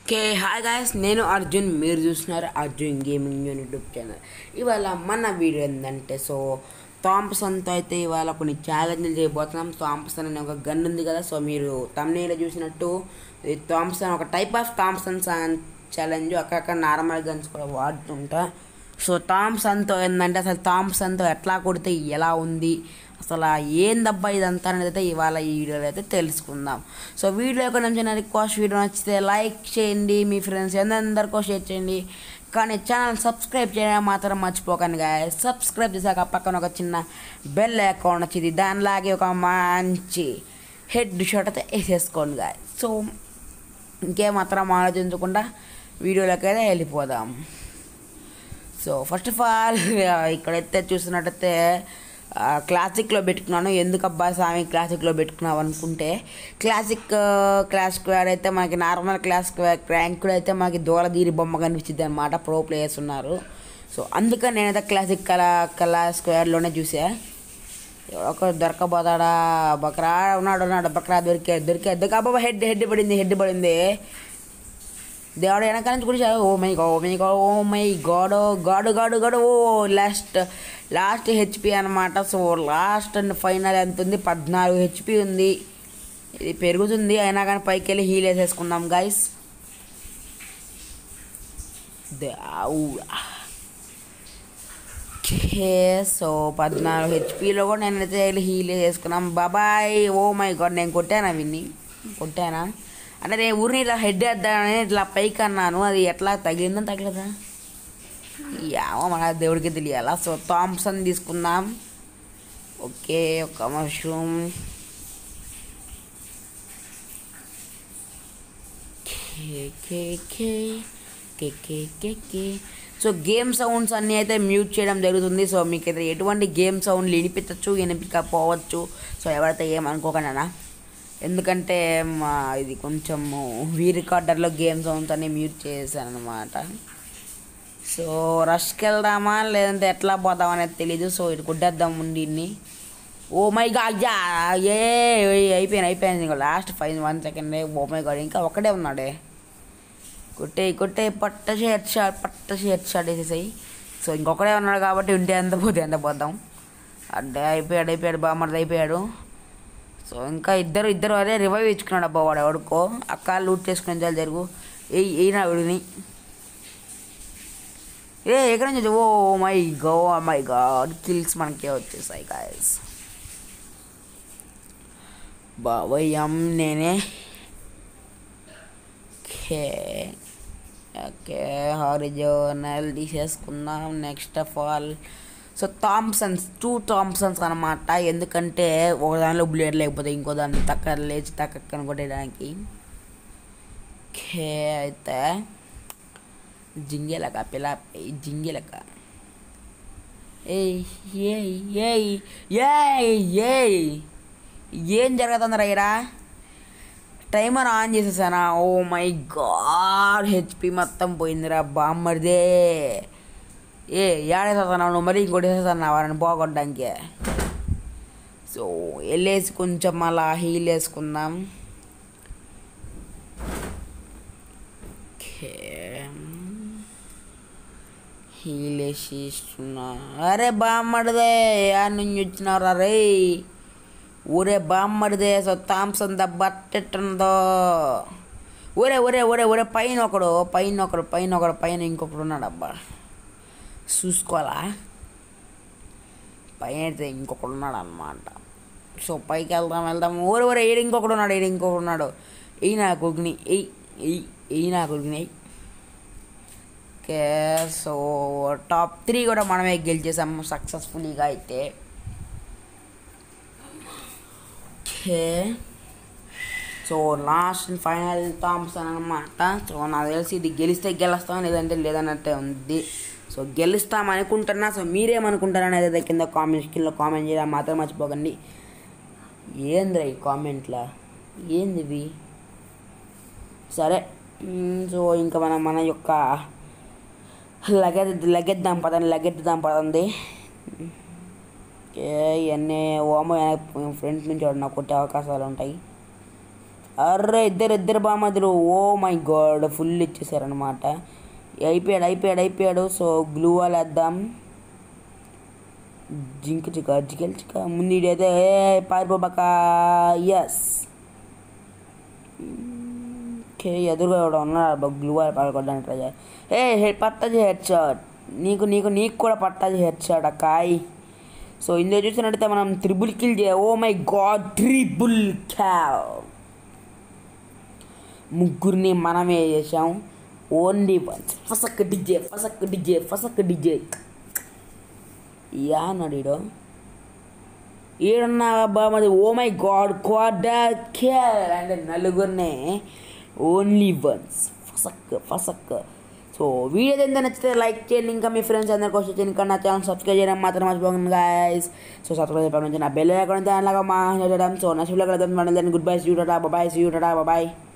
okay hi guys నేను అర్జున్ మీరు చూస్తున్నారు అర్జున్ గేమింగ్ యూట్యూబ్ ఛానల్ ఇవాళ మన వీడియో ఏంటంటే సో థాంప్సన్తో అయితే ఇవాళ కొన్ని ఛాలెంజ్లు చేయబోతున్నాం థాంప్సన్ అనే ఒక గన్ ఉంది కదా సో మీరు తమిళలో చూసినట్టు ఈ థాంప్సన్ ఒక టైప్ ఆఫ్ థాంప్సన్ ఛాలెంజ్ అక్కడక్కడ నార్మల్ గన్స్ కూడా వాడుతుంటా సో థామ్సన్తో ఏంటంటే అసలు థామ్సన్తో ఎట్లా కొడితే ఎలా ఉంది అసలు ఏందబ్బా ఇదంతా అనేది అయితే ఇవాళ ఈ వీడియోలో అయితే తెలుసుకుందాం సో వీడియో యొక్క నుంచి రిక్వెస్ట్ వీడియో నచ్చితే లైక్ చేయండి మీ ఫ్రెండ్స్ అందరికీ షేర్ చేయండి కానీ ఛానల్ సబ్స్క్రైబ్ చేయడం మాత్రం మర్చిపోకండి గాయ సబ్స్క్రైబ్ చేశాక పక్కన ఒక చిన్న బెల్ అకౌంట్ వచ్చింది దానిలాగే ఒక మంచి హెడ్ షాట్ అయితే వేసేసుకోండి గాయ సో ఇంకేమాత్రం ఆలోచించకుండా వీడియోలోకి అయితే వెళ్ళిపోదాం సో ఫస్ట్ ఆఫ్ ఆల్ ఇక్కడైతే చూస్తున్నట్టయితే క్లాసిక్లో పెట్టుకున్నాను ఎందుకు అబ్బా స్వామి క్లాసిక్లో పెట్టుకున్నావు అనుకుంటే క్లాసిక్ క్లాస్ స్క్వేర్ అయితే మనకి నార్మల్ క్లాస్ ర్యాంకులో అయితే మనకి దూరదీరి బొమ్మ కనిపించింది అనమాట ప్రో ప్లేయర్స్ ఉన్నారు సో అందుకని నేనైతే క్లాసిక్ కలా కలా స్క్వేర్లోనే చూసా ఒక దొరకబోతాడా బక్రా ఉన్నాడు ఉన్నాడు బక్రా దొరికే దొరికే దొరికే అబ్బాబా హెడ్ హెడ్ పడింది హెడ్ పడింది దేవుడు వెనక నుంచి కూడా ఓ మై గా ఓ మై గా ఓ మై గాడ్ గాడు గాడు గాడు ఓ లాస్ట్ లాస్ట్ హెచ్పి అనమాట సో లాస్ట్ అండ్ ఫైనల్ ఎంత ఉంది పద్నాలుగు హెచ్పి ఉంది ఇది పెరుగుతుంది అయినా కానీ పైకి వెళ్ళి హీల్ వేసేసుకుందాం గైస్ సో పద్నాలుగు హెచ్పిలో కూడా నేనైతే వెళ్ళి హీల్ వేసుకున్నాం బాబాయ్ ఓ మై గాడ్ నేను కొట్టానా విన్ని కొట్టానా అంటే నేను ఊరిని ఇట్లా హెడ్ వేద్దామని ఇట్లా పైకి అన్నాను అది ఎట్లా తగిలిందని తగలదా యావో మన దేవుడికి తెలియాలా సో థామ్సన్ తీసుకుందాం ఓకే ఒక మష్రూమ్ సో గేమ్ సౌండ్స్ అన్నీ అయితే మ్యూట్ చేయడం జరుగుతుంది సో మీకైతే ఎటువంటి గేమ్ సౌండ్లు వినిపించచ్చు వినిపించకపోవచ్చు సో ఎవరైతే ఏమనుకోకుండా ఎందుకంటే మా ఇది కొంచెం వీ రికార్డర్లో గేమ్ సౌండ్స్ అన్ని మ్యూట్ చేశాను అనమాట సో రష్కి వెళ్దామా లేదంటే ఎట్లా పోదాం అనేది తెలీదు సో ఇటు కొట్టేద్దాం ఉండి ఓ మై గాడ్ ఏ అయిపోయాను అయిపోయింది ఇంకా last five one second oh my God ఇంకా ఒకటే ఉన్నాడే కొట్టే కొట్టే పట్ట హెడ్ షాట్ పట్ట హెడ్ షాట్ వేసేసాయి సో ఇంకొకడే ఉన్నాడు కాబట్టి ఉంటే ఎంత పోతే ఎంత పోదాం అంటే అయిపోయాడు అయిపోయాడు బామ్మర్ది అయిపోయాడు సో ఇంకా ఇద్దరు ఇద్దరు అదే రివైవ్ ఇచ్చుకున్నాడు అబ్బా వాడు ఎవడుకో అక్క లూట్ చేసుకుని చాలు జరుగు ఏ అయినా విడిని ఏ ఎక్కడి నుంచి oh my go my God kills మనకే వచ్చేసాయి గాయస్ బావయ్యం నేనే ఓకే ఓకే హారిజోనల్ తీసేసుకుందాం next of all so Thompsons two Thompsons అనమాట ఎందుకంటే ఒక దానిలో బ్లేడ్ లేకపోతే ఇంకో దాన్ని తక్క లేచి తక్క కొట్టడానికి ఓకే అయితే జింగెలక పిల్ల జింగెలక ఏయ్ ఏయ్ ఏయ్ ఏయ్ ఏయ్ ఏం జరుగుతుందిరా ఇరా టైమర్ ఆన్ చేసేసానా ఓ మై గాడ్ హెచ్పి మొత్తం పోయిందిరా బామ్మర్దే ఏ ఏడేసేస్తున్నావు నువ్వు మరీ ఇంకోటి వేసేస్తున్నావు వారిని పోగొట్టడానికి సో వెళ్ళేసి కొంచెం అలా హీల్ వేసుకుందాం హీల్ వేసి ఇస్తున్నా అరే బామ్మడిదే యా నుంచి వచ్చినారా రే ఊరే బామ్మడిదే సో థామ్సన్ ద బట్టెట్టుందో ఊరే ఊరే ఊరే ఊరే పైన ఒకడు పైన ఒకడు పైన ఒకడు పైన ఇంకొకడు ఉన్నాడు అబ్బా చూసుకోవాలా పైన అయితే ఇంకొకడు ఉన్నాడు అనమాట సో పైకి వెళ్దాం వెళ్దాం ఊరు ఊరే ఈడు ఇంకొకడు ఉన్నాడు ఈడు ఇంకొకడు ఉన్నాడు ఈ నా కొడుకుని ఎయ్ ఎయ్ ఈ నా కొడుకుని ఓకే సో టాప్ త్రీ కూడా మనమే గెలిచేసాము సక్సెస్ఫుల్గా అయితే okay so last final Thompson అనమాట సో నాకు తెలిసి ఇది గెలిస్తే గెలుస్తాం లేదంటే లేదన్నట్టే ఉంది సో గెలుస్తాం అనుకుంటున్నా సో మీరేమనుకుంటారు అనేది కింద కామెంట్ కింద కామెంట్ చేయడం మాత్రం మర్చిపోకండి ఏంద్రా ఈ కామెంట్లా ఏంది ఇవి సరే సో ఇంకా మనం మన యొక్క లగెద్ లగెద్దాం పదండి లగెద్దాం పదండి ఓకే ఇవన్నీ ఓమో ఫ్రంట్ నుంచి వాడు నాకు కొట్టే అవకాశాలు ఉంటాయి అర్రే ఇద్దరు ఇద్దరు బామదులు ఓ మై గాడ్ ఫుల్ ఇచ్చేసారనమాట అయిపోయాడు అయిపోయాడు అయిపోయాడు సో గ్లూ వాల్ వేద్దాం జింక చిక్క జికెల్ చిక్క ముందు ఇడైతే ఏ పారిపోబాక ఎస్ ఓకే ఎదురుగా కూడా ఉన్నాడు గ్లూ వాల్ పాల్గొనడానికి ట్రై చేయాలి ఏ హెడ్ పట్టది హెడ్ షాట్ నీకు నీకు నీకు కూడా పట్టది హెడ్ షాట్ అక్కాయ్ సో ఇందులో చూసినట్టయితే మనం త్రిబుల్ కిల్ చే ఓ మై గాడ్ ట్రిబుల్ క్యావ్ ముగ్గురిని మనమే చేసాం ఓన్లీ వన్స్ ఫసక్ డిజే ఫసక్ డిజే ఫసక్ డిజే యా నడిడో ఈడన్నా బామది ఓ మై గాడ్ క్వార్టర్ కేర్ అంటే నలుగురినే ఓన్లీ వన్స్ ఫసక్ ఫసక్ సో వీడియో ఎంత నచ్చితే లైక్ చేయండి ఇంకా మీ ఫ్రెండ్స్ అందరి కోసం చేయండి ఇంకా నా ఛానల్ సబ్స్క్రైబ్ చేయడం మాత్రం మర్చిపోకండి గాయస్ సో సబ్స్క్రైబ్ చేయడం నుంచి నా బెల్ అకౌంట్ అలాగా మా చేయడం సో నెక్స్ట్ వీడియో కలుద్దాం గుడ్ బై సీ యూ టాటా బాయ్ సీ యూ టాటా బాయ్